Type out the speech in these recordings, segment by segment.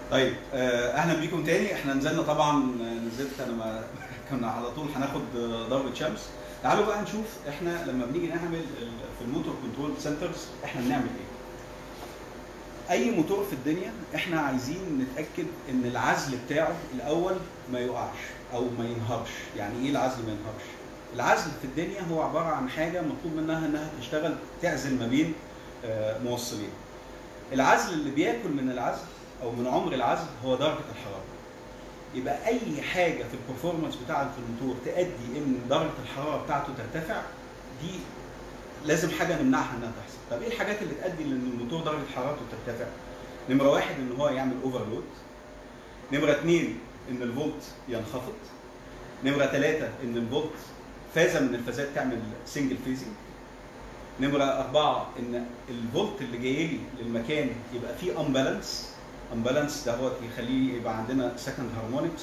طيب آه، اهلا بيكم تاني احنا نزلنا طبعا آه، نزلت انا ما كنا على طول هناخد آه، ضربه شمس تعالوا بقى نشوف احنا لما بنيجي نعمل ال- في الموتور كنترول سنترز احنا بنعمل ايه اي موتور في الدنيا احنا عايزين نتاكد ان العزل بتاعه الاول ما يقعش او ما ينهارش يعني ايه العزل ما ينهارش العزل في الدنيا هو عباره عن حاجه مطلوب منها انها تشتغل تعزل ما بين آه، موصلين العزل اللي بياكل من العزل او من عمر العزل هو درجه الحراره يبقى اي حاجه في البرفورمانس بتاعه الموتور تؤدي ان درجه الحراره بتاعته ترتفع دي لازم حاجه نمنعها انها تحصل طب ايه الحاجات اللي تؤدي لان الموتور درجه حرارته ترتفع نمره واحد ان هو يعمل اوفرلود نمره اثنين ان الفولت ينخفض نمره ثلاثه ان الفولت فازه من الفازات تعمل سنجل فيزنج نمرة أربعة إن الفولت اللي جاي لي للمكان يبقى فيه امبالانس امبالانس ده هو يخليه يبقى عندنا سكند هارمونكس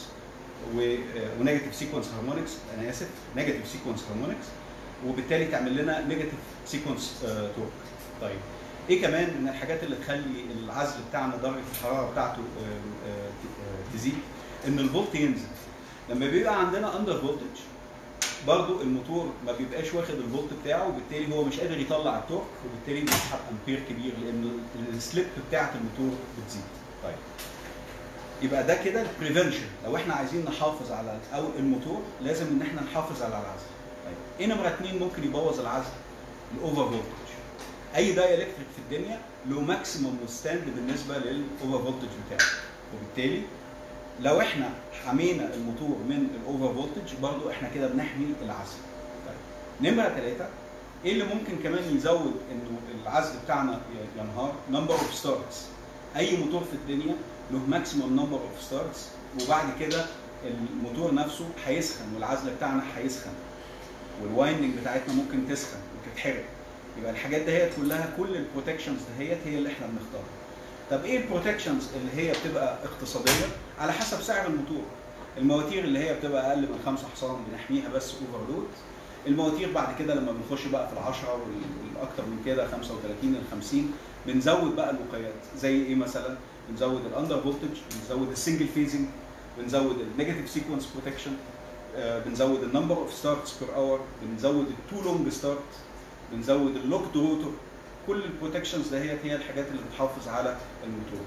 ونيجاتيف سيكونس هارمونكس انا اسف نيجاتيف سيكونس هارمونكس وبالتالي تعمل لنا نيجاتيف سيكونس تورك طيب ايه كمان من الحاجات اللي تخلي العزل بتاعنا درجه الحراره بتاعته آه، آه، ت- آه، تزيد ان الفولت ينزل لما بيبقى عندنا اندر فولتج برضو الموتور ما بيبقاش واخد الفولت بتاعه وبالتالي هو مش قادر يطلع التورك وبالتالي بيسحب امبير كبير لان السليب بتاعه الموتور بتزيد. طيب يبقى ده كده البريفنشن لو احنا عايزين نحافظ على او الموتور لازم ان احنا نحافظ على العزل. طيب ايه نمره اثنين ممكن يبوظ العزل؟ الاوفر فولتج. اي داي الكتريك في الدنيا له ماكسيموم وستاند بالنسبه للاوفر فولتج بتاعه وبالتالي لو احنا حمينا الموتور من الاوفر فولتج برضو احنا كده بنحمي العزل. طيب نمره ثلاثه ايه اللي ممكن كمان يزود انه العزل بتاعنا ي- ينهار؟ نمبر اوف ستارتس. اي موتور في الدنيا له ماكسيموم نمبر اوف ستارتس وبعد كده الموتور نفسه هيسخن والعزل بتاعنا هيسخن والوايندنج بتاعتنا ممكن تسخن وتتحرق. يبقى الحاجات دهيت كلها كل البروتكشنز دهيت هي اللي احنا بنختارها. طب ايه البروتكشنز اللي هي بتبقى اقتصاديه على حسب سعر الموتور المواتير اللي هي بتبقى اقل من 5 حصان بنحميها بس اوفرلود المواتير بعد كده لما بنخش بقى في العشرة وال- والاكتر من كده 35 ل 50 بنزود بقى الوقايات زي ايه مثلا بنزود الاندر فولتج بنزود السنجل فيزنج بنزود النيجاتيف سيكونس بروتكشن بنزود النمبر اوف ستارتس بير اور بنزود التو لونج ستارت بنزود اللوكد روتور كل البروتكشنز دهيت هي الحاجات اللي بتحافظ على الموتور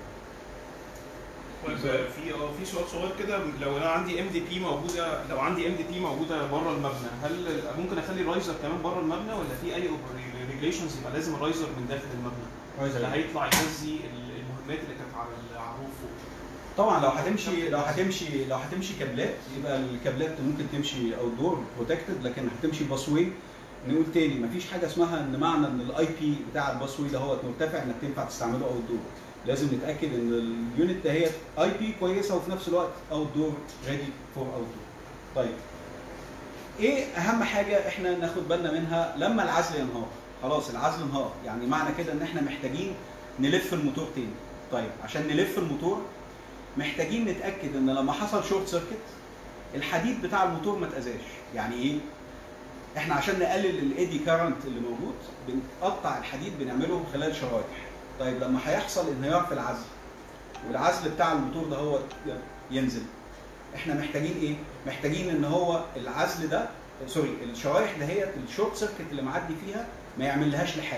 طيب في اه في سؤال صغير كده لو انا عندي ام دي بي موجوده لو عندي ام دي بي موجوده بره المبنى هل ممكن اخلي الرايزر كمان بره المبنى ولا في اي ريجليشنز يبقى لازم الرايزر من داخل المبنى اللي هيطلع يغذي المهمات اللي كانت على على الروف فوق طبعا لو هتمشي لو هتمشي لو هتمشي كابلات يبقى الكابلات ممكن تمشي اوت دور بروتكتد لكن هتمشي باسوي نقول تاني مفيش حاجه اسمها ان معنى ان الاي بي بتاع الباسوي ده هو مرتفع انك تنفع تستعمله اوت دور لازم نتاكد ان اليونت دهيت اي بي كويسه وفي نفس الوقت اوت دور ريدي فور اوت دور طيب ايه اهم حاجه احنا ناخد بالنا منها لما العزل ينهار خلاص العزل انهار يعني معنى كده ان احنا محتاجين نلف الموتور تاني طيب عشان نلف الموتور محتاجين نتاكد ان لما حصل شورت سيركت الحديد بتاع الموتور ما اتاذاش يعني ايه احنا عشان نقلل الايدي كارنت اللي موجود بنقطع الحديد بنعمله خلال شرايح طيب لما هيحصل انهيار في العزل والعزل بتاع الموتور ده هو ينزل احنا محتاجين ايه محتاجين ان هو العزل ده سوري الشرايح دهيت الشورت سيركت اللي معدي فيها ما يعملهاش لحام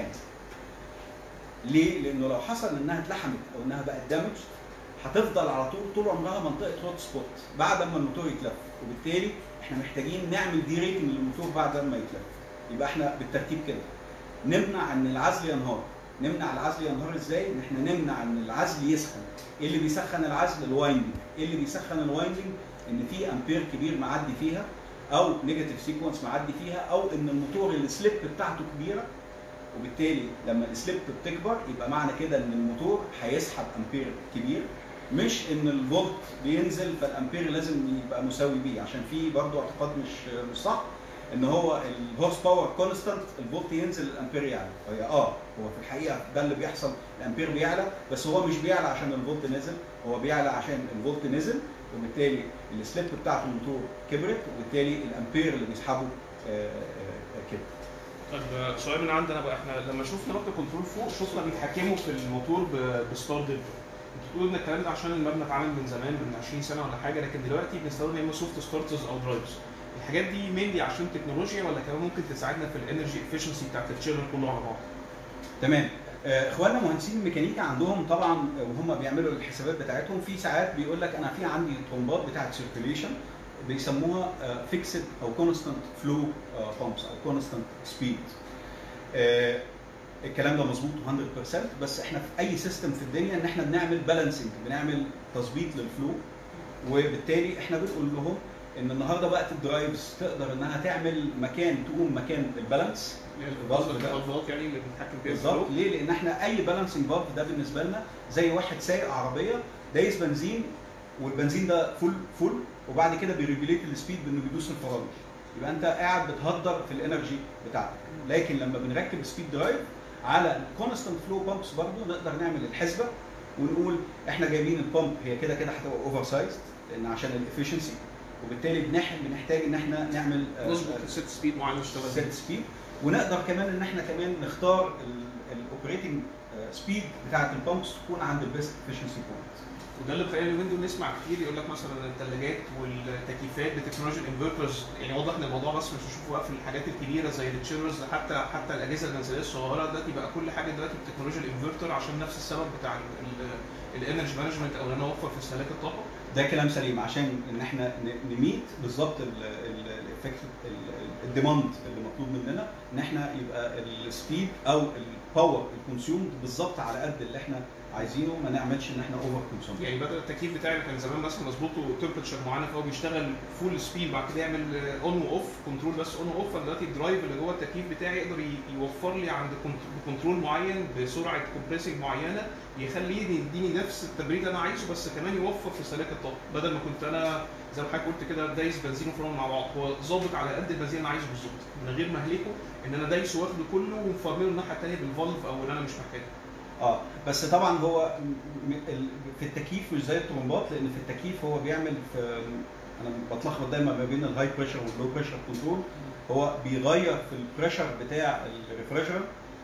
ليه لانه لو حصل انها اتلحمت او انها بقت دامج هتفضل على طول طول عمرها منطقه هوت سبوت بعد ما الموتور يتلف وبالتالي احنا محتاجين نعمل دي ريتنج للموتور بعد ما يتلف يبقى احنا بالترتيب كده نمنع ان العزل ينهار نمنع العزل ينهار ازاي ان احنا نمنع ان العزل يسخن ايه اللي بيسخن العزل الوايندنج ايه اللي بيسخن الوايندنج ان في امبير كبير معدي فيها او نيجاتيف سيكونس معدي فيها او ان الموتور السليب بتاعته كبيره وبالتالي لما السليب بتكبر يبقى معنى كده ان الموتور هيسحب امبير كبير مش ان الفولت بينزل فالامبير لازم يبقى مساوي بيه عشان في برضه اعتقاد مش مش صح ان هو الهورس باور كونستانت الفولت ينزل الامبير يعلى هي اه هو في الحقيقه ده اللي بيحصل الامبير بيعلى بس هو مش بيعلى عشان الفولت نزل هو بيعلى عشان الفولت نزل وبالتالي السليب بتاعت الموتور كبرت وبالتالي الامبير اللي بيسحبه آه، آه، كبر طب سؤال من عندنا بقى احنا لما شفنا نقطه كنترول فوق شفنا بيتحكموا في الموتور ب- بستار ديب انت بتقول ان الكلام ده عشان المبنى اتعمل من زمان من 20 سنه ولا حاجه لكن دلوقتي بنستخدم يا اما سوفت ستارترز او درايفز الحاجات دي مينلي عشان تكنولوجيا ولا كمان ممكن تساعدنا في الانرجي افشنسي بتاعت التشيلر كله على بعض تمام آه، اخواننا مهندسين الميكانيكا عندهم طبعا آه، وهم بيعملوا الحسابات بتاعتهم في ساعات بيقول لك انا في عندي طرمبات بتاعت سيركيليشن بيسموها فيكسد او كونستانت فلو بامبس او كونستانت سبيد الكلام ده مظبوط 100% بس احنا في اي سيستم في الدنيا ان احنا بنعمل بالانسنج بنعمل تظبيط للفلو وبالتالي احنا بنقول لهم ان النهارده بقت الدرايفز تقدر انها تعمل مكان تقوم مكان البالانس قصدك الفالفات يعني اللي بنتحكم فيها في بالظبط الفلو ليه؟ لان احنا اي بالانسنج فالف ده بالنسبه لنا زي واحد سايق عربيه دايس بنزين والبنزين ده فول فول وبعد كده بيريجوليت السبيد بانه بيدوس الفرامل يبقى انت قاعد بتهدر في الانرجي بتاعتك لكن لما بنركب سبيد درايف على الكونستنت فلو بامبس برضه نقدر نعمل الحسبه ونقول احنا جايبين البامب هي كده كده هتبقى اوفر سايزد لان عشان الافشنسي وبالتالي بنح- بنحتاج ان احنا نعمل آه، نظبط الست سبيد معين نشتغل بيه. سيت سبيد ونقدر كمان ان احنا كمان نختار الاوبريتنج سبيد بتاعه البامبس تكون عند البيست افشنسي بوينت وده اللي مخلينا اليومين دول نسمع كتير يقول لك مثلا الثلاجات والتكييفات بتكنولوجيا الانفرترز يعني واضح ان الموضوع بس مش هنشوفه بقى في الحاجات الكبيره زي التشيلرز حتى حتى الاجهزه المنزليه الصغيره دلوقتي بقى كل حاجه دلوقتي بتكنولوجيا الانفرتر عشان نفس السبب بتاع الانرجي مانجمنت او ان انا اوفر في استهلاك الطاقه ده كلام سليم عشان ان احنا ن- نميت بالظبط الافكت الديماند اللي مطلوب مننا ان احنا يبقى السبيد او الباور الكونسيومد بالظبط على قد اللي احنا عايزينه ما نعملش ان احنا اوفر كونسيوم يعني بدل التكييف بتاعي اللي كان زمان مثلا مظبوطه تمبرتشر معينه فهو بيشتغل فول سبيد بعد كده يعمل اون واوف كنترول بس اون واوف فدلوقتي الدرايف اللي جوه التكييف بتاعي يقدر ي- يوفر لي عند كنت- كنترول معين بسرعه كومبريسنج معينه يخليني يديني نفس التبريد اللي انا عايزه بس كمان يوفر في استهلاك الطاقه بدل ما كنت انا زي ما حضرتك قلت كده دايس بنزين وفرامل مع بعض هو ظابط على قد البنزين اللي انا عايزه بالظبط من غير ما اهلكه ان انا دايسه واخده كله ومفرمله الناحيه الثانيه بالفالف او اللي انا مش محتاجه اه بس طبعا هو م- م- ال- في التكييف مش زي الطرمبات لان في التكييف هو بيعمل في انا بتلخبط دايما ما بين الهاي بريشر واللو بريشر كنترول هو بيغير في البريشر بتاع الريفريجر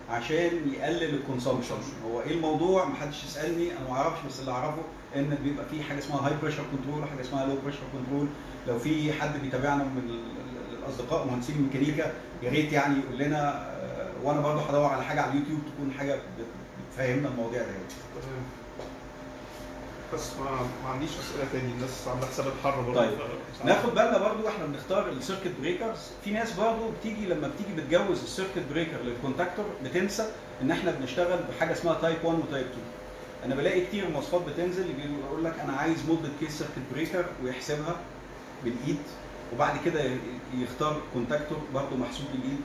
عشان يقلل الكونسومشن هو ايه الموضوع محدش يسالني انا ما اعرفش بس اللي اعرفه ان بيبقى في حاجه اسمها هاي بريشر كنترول وحاجه اسمها لو بريشر كنترول لو في حد بيتابعنا من ال- ال- الاصدقاء مهندسين الميكانيكا يا ريت يعني يقول لنا آه، وانا برضه هدور على حاجه على اليوتيوب تكون حاجه بت- بتفهمنا المواضيع دي بس ما, ما عنديش اسئله تاني الناس عامله حساب الحر برضه طيب. ف- ناخد بالنا برضو واحنا بنختار السيركت بريكرز في ناس برضو بتيجي لما بتيجي بتجوز السيركت بريكر للكونتاكتور بتنسى ان احنا بنشتغل بحاجه اسمها تايب 1 وتايب 2 انا بلاقي كتير مواصفات بتنزل يقول لك انا عايز مده كيس سيركت بريكر ويحسبها بالايد وبعد كده يختار كونتاكتور برضو محسوب بالايد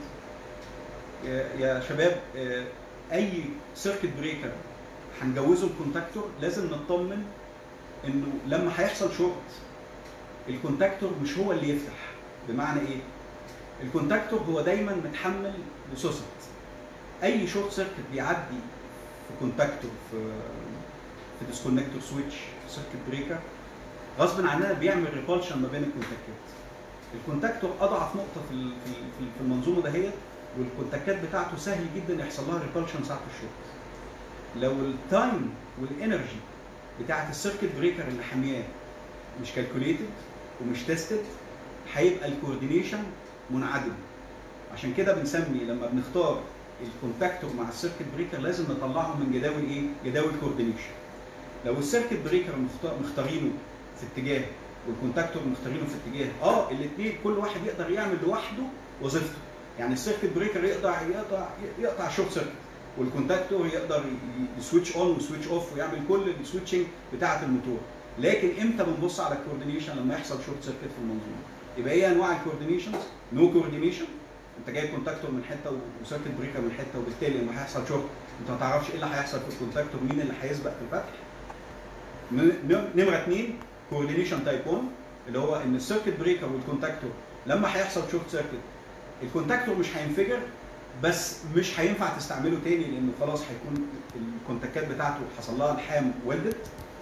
يا- يا شباب آه، اي سيركت بريكر هنجوزه الكونتاكتور لازم نطمن انه لما هيحصل شورت الكونتاكتور مش هو اللي يفتح بمعنى ايه؟ الكونتاكتور هو دايما متحمل بسوست اي شورت سيركت بيعدي في كونتاكتور في في ديسكونكتور سويتش في سيركت بريكر غصب عننا بيعمل ريبولشن ما بين الكونتاكتات الكونتاكتور اضعف نقطه في ال- في ال- في المنظومه دهيت والكونتاكتات بتاعته سهل جدا يحصل لها ريبولشن ساعه الشورت لو التايم والانرجي بتاعت السيركت بريكر اللي حامياه مش كالكوليتد ومش تيستد هيبقى الكوردينيشن منعدم عشان كده بنسمي لما بنختار الكونتاكتور مع السيركت بريكر لازم نطلعهم من جداول ايه؟ جداول كوردينيشن لو السيركت بريكر مخت- مختارينه في اتجاه والكونتاكتور مختارينه في اتجاه اه الاثنين كل واحد يقدر يعمل لوحده وظيفته يعني السيركت بريكر يقدر يقطع يقطع شورت سيركت والكونتاكتور يقدر ي- يسويتش اون وسويتش اوف ويعمل كل السويتشنج بتاعه الموتور لكن امتى بنبص على الكوردينيشن لما يحصل شورت سيركت في المنظومه يبقى ايه انواع الكوردينيشنز نو كوردينيشن انت جايب كونتاكتور من حته وسيركت بريكر من حته وبالتالي لما هيحصل شورت انت ما تعرفش ايه اللي هيحصل في الكونتاكتور مين اللي هيسبق في الفتح ن- نمره اثنين كوردينيشن تايب 1 اللي هو ان السيركت بريكر والكونتاكتور لما هيحصل شورت سيركت الكونتاكتور مش هينفجر بس مش هينفع تستعمله تاني لانه خلاص هيكون الكونتاكات بتاعته حصل لها الحام ولدت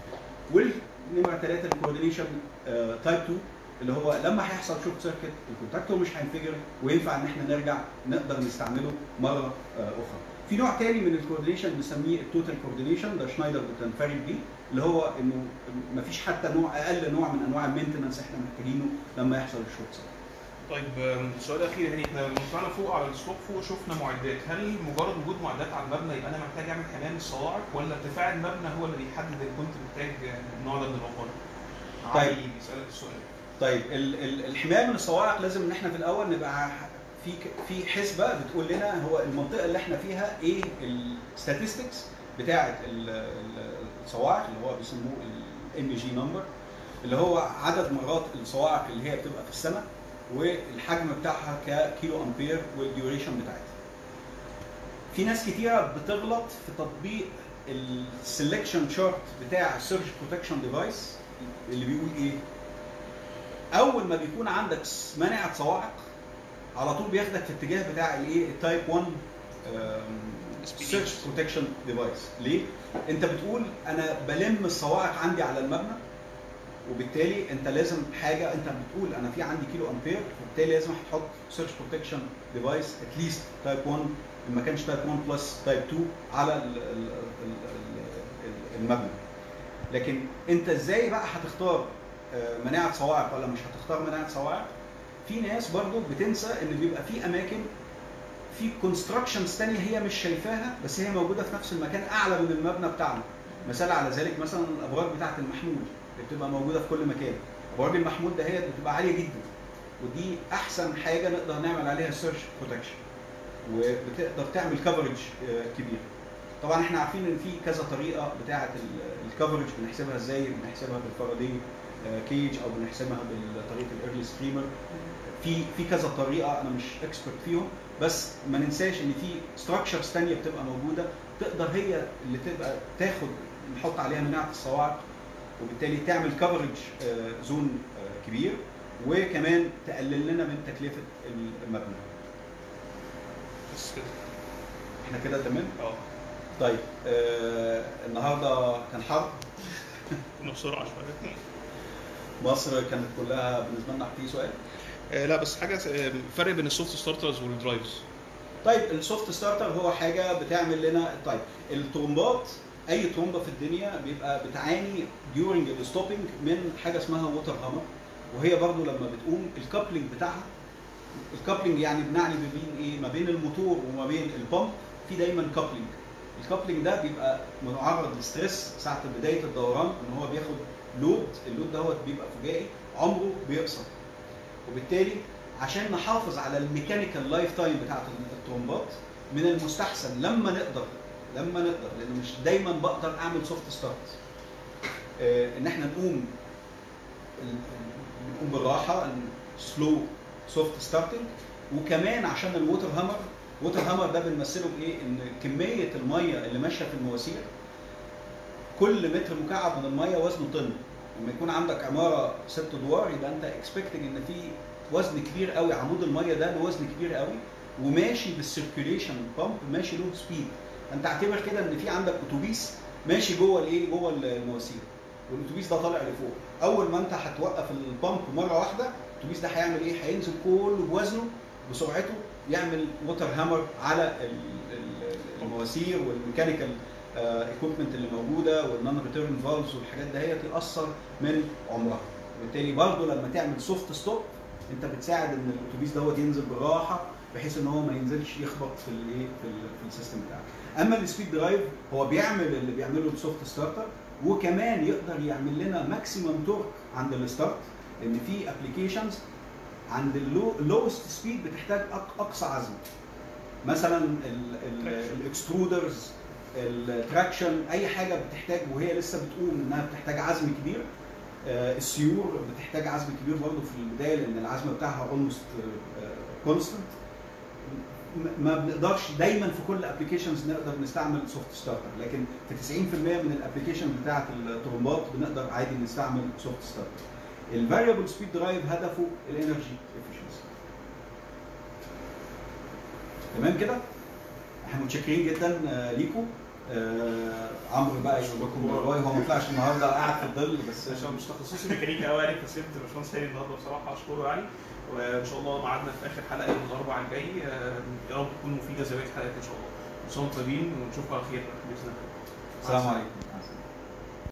والنمره ثلاثه الكوردينيشن تايب 2 اللي هو لما هيحصل شورت سيركت الكونتاكتور مش هينفجر وينفع ان احنا نرجع نقدر نستعمله مره آه، اخرى في نوع تاني من الكوردينيشن بنسميه التوتال كوردينيشن ده شنايدر بتنفرد بيه اللي هو انه مفيش حتى نوع اقل نوع من انواع المينتنس احنا محتاجينه لما يحصل الشورت سيركت طيب آم، السؤال الاخير هنا احنا لما طلعنا فوق على السلوب فوق شفنا معدات هل مجرد وجود معدات على المبنى يبقى انا محتاج اعمل حمايه من الصواعق ولا ارتفاع المبنى هو اللي بيحدد ان كنت محتاج النوع ده من الرقابه؟ طيب. علي بيسالك السؤال طيب ال- ال- الحمايه من الصواعق لازم ان احنا في الاول نبقى في ك- في حسبه بتقول لنا هو المنطقه اللي احنا فيها ايه الستاتستكس بتاعه ال- ال- الصواعق اللي هو بيسموه الام جي نمبر اللي هو عدد مرات الصواعق اللي هي بتبقى في السنه والحجم بتاعها ككيلو امبير والديوريشن بتاعتها. في ناس كتيره بتغلط في تطبيق السلكشن شارت بتاع السيرش بروتكشن ديفايس اللي بيقول ايه؟ اول ما بيكون عندك مانعه صواعق على طول بياخدك في اتجاه بتاع الايه التايب 1 سيرش بروتكشن ديفايس ليه انت بتقول انا بلم الصواعق عندي على المبنى وبالتالي انت لازم حاجه انت بتقول انا في عندي كيلو امبير وبالتالي لازم هتحط سيرش بروتكشن ديفايس اتليست تايب 1 ان ما كانش تايب 1 بلس تايب 2 على ال- ال- ال- ال- المبنى لكن انت ازاي بقى هتختار آه، مناعه صواعق ولا مش هتختار مناعه صواعق في ناس برضو بتنسى ان بيبقى في اماكن في كونستراكشنز تانية هي مش شايفاها بس هي موجوده في نفس المكان اعلى من المبنى بتاعنا مثال على ذلك مثلا الابراج بتاعه المحمول اللي بتبقى موجوده في كل مكان ابراج المحمول ده هي بتبقى عاليه جدا ودي احسن حاجه نقدر نعمل عليها سيرش بروتكشن وبتقدر تعمل كفرج كبير طبعا احنا عارفين ان في كذا طريقه بتاعه الكفرج بنحسبها ازاي بنحسبها بالفاراداي كيج او بنحسبها بطريقه الايرلي ستريمر في في كذا طريقه انا مش اكسبرت فيهم بس ما ننساش ان في ستراكشرز ثانيه بتبقى موجوده تقدر هي اللي تبقى تاخد نحط عليها مناعه الصواعق وبالتالي تعمل كفرج زون كبير وكمان تقلل لنا من تكلفه المبنى بس كده احنا كده تمام اه طيب آه النهارده كان حر كنا بسرعه شويه مصر كانت كلها بالنسبه لنا في سؤال آه، لا بس حاجه آه، فرق بين السوفت ستارترز والدرايفز طيب السوفت ستارتر هو حاجه بتعمل لنا طيب الترومبات اي ترومبه في الدنيا بيبقى بتعاني ديورنج الستوبنج من حاجه اسمها ووتر هامر وهي برضو لما بتقوم الكابلنج بتاعها الكابلنج يعني بنعني ما بين ايه ما بين الموتور وما بين البامب في دايما كابلنج الكابلنج ده بيبقى معرض للستريس ساعه بدايه الدوران ان هو بياخد لود اللود دوت بيبقى فجائي عمره بيقصر وبالتالي عشان نحافظ على الميكانيكال لايف تايم بتاعت الترومبات من المستحسن لما نقدر لما نقدر لان مش دايما بقدر اعمل سوفت ستارت آه ان احنا نقوم نقوم بالراحه سلو سوفت ستارتنج وكمان عشان الووتر هامر ووتر هامر ده بنمثله بايه؟ ان كميه الميه اللي ماشيه في المواسير كل متر مكعب من الميه وزنه طن لما يكون عندك عماره ست ادوار يبقى انت اكسبكتنج ان في وزن كبير قوي عمود الميه ده له وزن كبير قوي وماشي بالسيركيوليشن بامب ماشي له سبيد انت اعتبر كده ان في عندك اتوبيس ماشي جوه الايه جوه المواسير والاتوبيس ده طالع لفوق اول ما انت هتوقف البامب مره واحده الاتوبيس ده هيعمل ايه هينزل كله بوزنه بسرعته يعمل ووتر هامر على المواسير والميكانيكال ايكويبمنت اللي موجوده والنون ريتيرن فالفز والحاجات دهيت ياثر من عمرها وبالتالي برضه لما تعمل سوفت ستوب انت بتساعد ان الاتوبيس دوت ينزل بالراحه بحيث ان هو ما ينزلش يخبط في الايه في, في السيستم بتاعك اما السبيد درايف هو بيعمل اللي بيعمله السوفت ستارتر وكمان يقدر يعمل لنا ماكسيمم تورك عند الستارت لان في ابلكيشنز عند اللوست سبيد بتحتاج اقصى عزم مثلا الاكسترودرز التراكشن اي حاجه بتحتاج وهي لسه بتقوم انها بتحتاج عزم كبير السيور بتحتاج عزم كبير برضه في البدايه لان العزم بتاعها اولموست كونستنت ما بنقدرش دايما في كل ابلكيشنز نقدر نستعمل سوفت ستارتر لكن في 90% من الابلكيشن بتاعه الترومبات بنقدر عادي نستعمل سوفت ستارتر الفاريبل سبيد درايف هدفه الانرجي افشنسي تمام كده احنا متشكرين جدا ليكم آه عمرو بقى يقول لكم باي هو ما طلعش النهارده قاعد في الظل بس عشان مش تخصصي ميكانيكا قوي يعني فسيبت باشمهندس هاني النهارده بصراحه اشكره يعني وان شاء الله ميعادنا في اخر حلقه يوم الاربعاء الجاي يا رب تكون مفيده زي بقيه الحلقات ان شاء الله وانتم طيبين ونشوفكم على خير باذن الله السلام عليكم